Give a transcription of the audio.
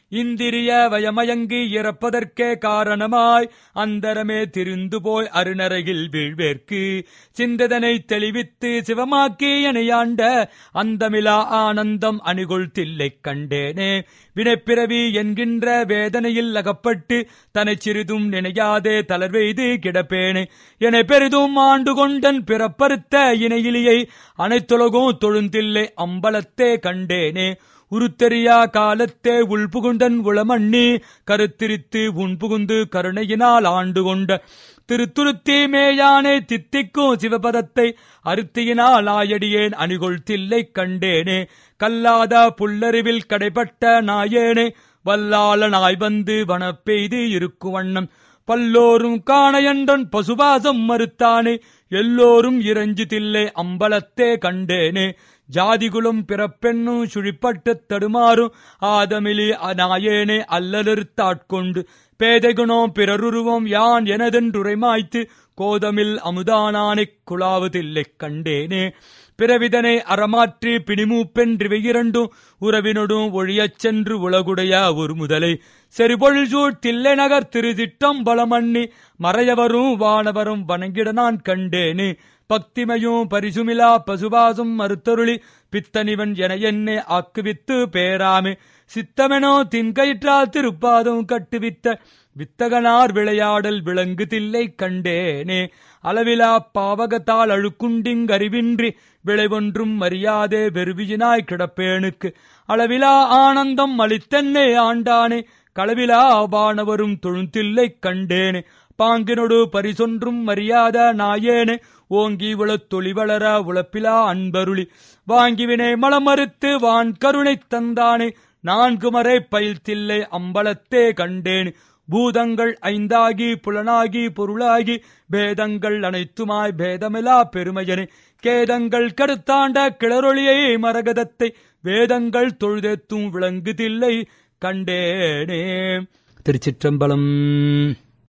இந்திரிய வயமயங்கி இறப்பதற்கே காரணமாய் அந்தரமே திரிந்து போய் அருணரையில் வீழ்வேற்கு சிந்ததனை தெளிவித்து சிவமாக்கி எனையாண்ட அந்தமிலா ஆனந்தம் அணிகொள் தில்லை கண்டேனே வினைப்பிறவி என்கின்ற வேதனையில் அகப்பட்டு தன்னை சிறிதும் நினையாதே தளர்வெய்து கிடப்பேனே என பெரிதும் ஆண்டு கொண்டன் பிறப்பறுத்த இணையிலியை அனைத்துலகும் தொழுந்தில்லை அம்பலத்தே கண்டேனே உருத்தெரியா காலத்தே உள்புகுண்டன் உளமண்ணி கருத்திரித்து உண்புகுந்து கருணையினால் ஆண்டு கொண்ட திருத்துருத்தி மேயானே தித்திக்கும் சிவபதத்தை அருத்தியினால் ஆயடியேன் அணிகொள் தில்லை கண்டேனே கல்லாத புல்லறிவில் கடைப்பட்ட நாயேனே வல்லாள நாய் வந்து வனப்பெய்து இருக்கும் வண்ணம் பல்லோரும் காணையன்றன் பசுபாசம் மறுத்தானே எல்லோரும் இறஞ்சு தில்லை அம்பலத்தே கண்டேனே ஜாதிகுலம் பிறப்பெண்ணும் சுழிப்பட்டு தடுமாறும் ஆதமிலி நாயேனே அல்லலிருத்தாட்கொண்டு பேதைகுணம் பிறருருவம் யான் எனதென்றுரைமாய்த்து கோதமில் அமுதானானைக் குழாவதில்லைக் கண்டேனே பிறவிதனை அறமாற்றி பிணிமூப்பென்று இரண்டும் உறவினொடும் ஒழியச் சென்று உலகுடைய ஒரு முதலை செறிபொழில் சூழ் தில்லை நகர் திருதிட்டம் பலமண்ணி மறையவரும் வானவரும் வணங்கிட நான் கண்டேனே பக்திமையும் பரிசுமிலா பசுபாசும் மறுத்தருளி பித்தனிவன் என என்னை ஆக்குவித்து பேராமே சித்தமெனோ தின்கயிற்றால் திருப்பாதம் கட்டுவித்த வித்தகனார் விளையாடல் விளங்கு தில்லை கண்டேனே அளவிலா பாவகத்தால் அழுக்குண்டிங்கறிவின்றி விளைவொன்றும் மரியாதே வெறுவியினாய் கிடப்பேனுக்கு அளவிலா ஆனந்தம் அளித்தென்னே ஆண்டானே களவிலா வானவரும் தொழுந்தில்லை கண்டேனே பாங்கினொடு பரிசொன்றும் மரியாத நாயேனே ஓங்கி உளத் தொழிவளர உழப்பிலா அன்பருளி வாங்கிவினை மலமறுத்து வான் கருணை தந்தானே நான்கு மறை பயில்த்தில்லை அம்பலத்தே கண்டேன் பூதங்கள் ஐந்தாகி புலனாகி பொருளாகி பேதங்கள் அனைத்துமாய் பேதமிலா பெருமையனே கேதங்கள் கருத்தாண்ட கிளரொளியை மரகதத்தை வேதங்கள் தொழுதேத்தும் விளங்குதில்லை கண்டேனே திருச்சிற்றம்பலம்